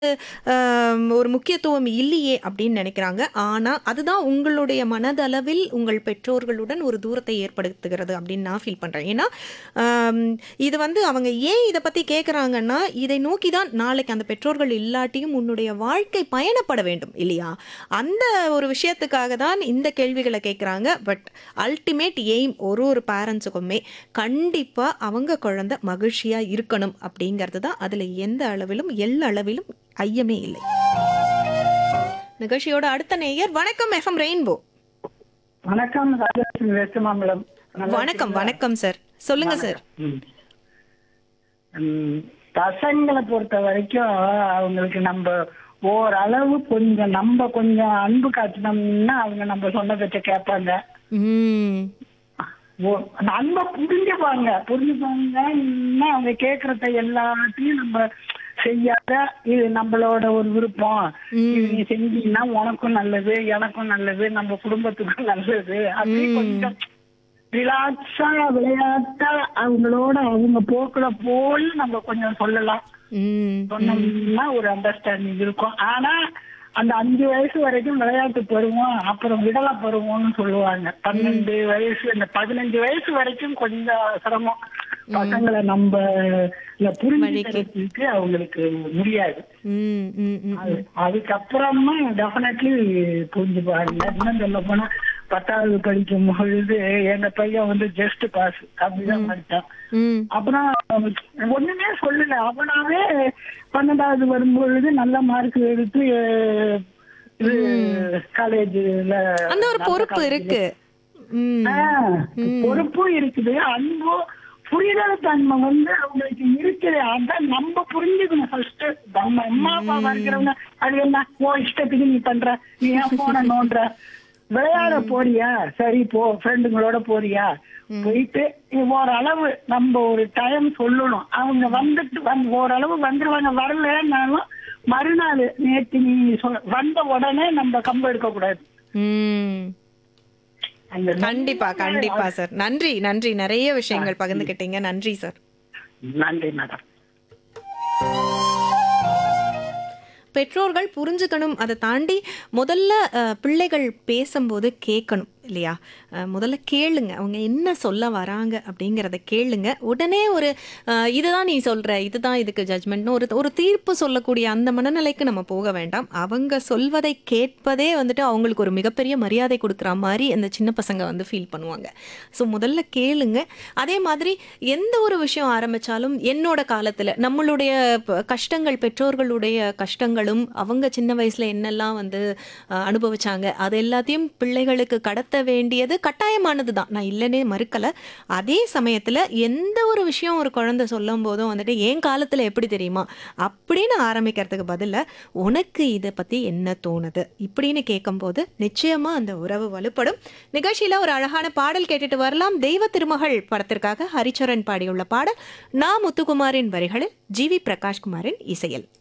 அம், ஒரு முக்கியத்துவம் இல்லையே அப்படின்னு நினைக்கிறாங்க. ஆனா, அதுதான் உங்களுடைய மனதளவில் உங்கள் பெற்றோர்களுடன் ஒரு தூரத்தை ஏற்படுத்துகிறது அப்படின்னு நான் ஃபீல் பண்றேன். ஏன்னா, அம், இது வந்து அவங்க ஏன் இத பத்தி கேட்குறாங்கன்னா, இதை நோக்கி தான் நாளைக்கு அந்த பெற்றோர்கள் இல்லாட்டியும் உன்னுடைய வாழ்க்கை பயணப்பட வேண்டும் இல்லையா? அந்த ஒரு விஷயத்துக்காக தான் இந்த கேள்விகள கேட்குறாங்க. பட் அல்டிமேட் எய்ம் ஒரு ஒரு பேரண்ட்ஸுக்குமே கண்டிப்பா அவங்க குழந்தை மகிழ்ச்சியா இருக்கணும் அப்படிங்கிறது தான் அதுல எந்த அளவிலும் எள்ளளவிலும் ஐயமே இல்லை. நிகழ்ச்சியோட அடுத்த நேயர் வணக்கம் எஃப்எம் ரெயின்போ. வணக்கம் ராஜலட்சுமி வெஸ்ட் மாம்பலம் நல்லா வணக்கம் இருக்கீங்களா? வணக்கம் சார். சொல்லுங்க சார். ம். ம், பசங்களை பொறுத்த வரைக்கும் அவங்களுக்கு நம்ம ஓரளவு கொஞ்சம் நம்ம கொஞ்சம் அன்பு காட்டினோம்னா அவங்க நம்ம சொன்ன பேச்ச கேட்பாங்க ம். ஓ- அந்த அன்பை புரிஞ்சுப்பாங்க புரிஞ்சுப்பாங்கன்னா அவங்க கேக்குறத எல்லாத்தையும் நம்ம செய்யாத இது நம்மளோட ஒரு விருப்பம் இது நீ செஞ்சீங்கன்னா உனக்கும் நல்லது எனக்கும் நல்லது நம்ம குடும்பத்துக்கும் நல்லது அப்படி கொஞ்சம் ரிலாக்ஸா விளையாட்டா அவங்களோட அவங்க போக்குல போய் நம்ம கொஞ்சம் சொல்லலாம் ம். சொன்னோம்னா ஒரு அண்டர்ஸ்டாண்டிங் இருக்கும் ஆனா அந்த அஞ்சு வயசு வரைக்கும் விளையாட்டு பருவம் அப்புறம் விடல பருவம்னு சொல்லுவாங்க பன்னெண்டு வயசு இந்த பதினஞ்சு வயசு வரைக்கும் கொஞ்சம் சிரமம் பசங்களை நம்ம இல்ல புரிஞ்சுக்கிறதுக்கு அவங்களுக்கு முடியாது ம். ம். ம். அது- அதுக்கப்புறமா டெஃபினெட்லி புரிஞ்சுப்பாங்க இன்னும் சொல்ல போனா பத்தாவது படிக்கும் பொழுது எங்க பையன் வந்து ஜஸ்ட் பாஸ் அப்படிதான் படிச்சான் ம். அப்புறம் ஒண்ணுமே சொல்லல அவனாவே பன்னெண்டாவது வரும்பொழுது நல்ல மார்க் எடுத்து அஹ், இது காலேஜ்ல அந்த ஒரு பொறுப்பு இருக்கு. ம். பொறுப்பும் இருக்குது அன்பும் புரிதல் தன்மை வந்து அவங்களுக்கு இருக்குது அதான் நம்ம புரிஞ்சுக்கணும் ஃபர்ஸ்ட் நம்ம அம்மா அப்பாவா இருக்கிறவங்க அது என்ன ஓ இஷ்டத்துக்கு நீ பண்ற நீ ஏன் போன நோன்ற விளையாட போறியா சரி போ ஃப்ரெண்டுங்களோட போறியா போயிட்டு நீ ஓரளவு நம்ம ஒரு டைம் சொல்லணும் அவங்க வந்துட்டு வந்து ஓரளவு வந்துருவாங்க வரலன்னாலும் மறுநாள் நேற்று நீ சொல் வந்த உடனே நம்ம கம்பு எடுக்க கூடாது ம். அந்த கண்டிப்பா கண்டிப்பா சார். நன்றி நன்றி நிறைய விஷயங்கள் பகிர்ந்துக்கிட்டீங்க. நன்றி சார். நன்றி மேடம் பெற்றோர்கள் புரிஞ்சுக்கணும் அதை தாண்டி முதல்ல அஹ், பிள்ளைகள் பேசும்போது கேட்கணும் இல்லையா அஹ், முதல்ல கேளுங்க அவங்க என்ன சொல்ல வராங்க அப்படிங்கிறத கேளுங்க உடனே ஒரு அஹ், இதுதான் நீ சொல்ற இதுதான் இதுக்கு ஜட்மெண்ட்னு ஒரு ஒரு தீர்ப்பு சொல்லக்கூடிய அந்த மனநிலைக்கு நம்ம போக வேண்டாம் அவங்க சொல்வதை கேட்பதே வந்துட்டு அவங்களுக்கு ஒரு மிகப்பெரிய மரியாதை கொடுக்குற மாதிரி அந்த சின்ன பசங்க வந்து ஃபீல் பண்ணுவாங்க ஸோ முதல்ல கேளுங்க அதே மாதிரி எந்த ஒரு விஷயம் ஆரம்பிச்சாலும் என்னோட காலத்தில் நம்மளுடைய ப- கஷ்டங்கள் பெற்றோர்களுடைய கஷ்டங்களும் அவங்க சின்ன வயசுல என்னெல்லாம் வந்து அஹ், அனுபவிச்சாங்க அது எல்லாத்தையும் பிள்ளைகளுக்கு கடத்த வேண்டியது கட்டாயமானது தான் நான் இல்லைன்னே மறுக்கல அதே சமயத்துல எந்த ஒரு விஷயம் ஒரு குழந்தை சொல்லும் போதும் வந்துட்டு என் காலத்துல எப்படி தெரியுமா அப்படின்னு ஆரம்பிக்கிறதுக்கு பதிலா உனக்கு இதை பத்தி என்ன தோணுது இப்படின்னு கேட்கும்போது நிச்சயமா அந்த உறவு வலுப்படும் நிகழ்ச்சியில ஒரு அழகான பாடல் கேட்டுட்டு வரலாம் தெய்வ திருமகள் படத்திற்காக ஹரிச்சரன் பாடியுள்ள பாடல் நா முத்துக்குமாரின் வரிகளில் ஜி வி பிரகாஷ்குமாரின் இசையில்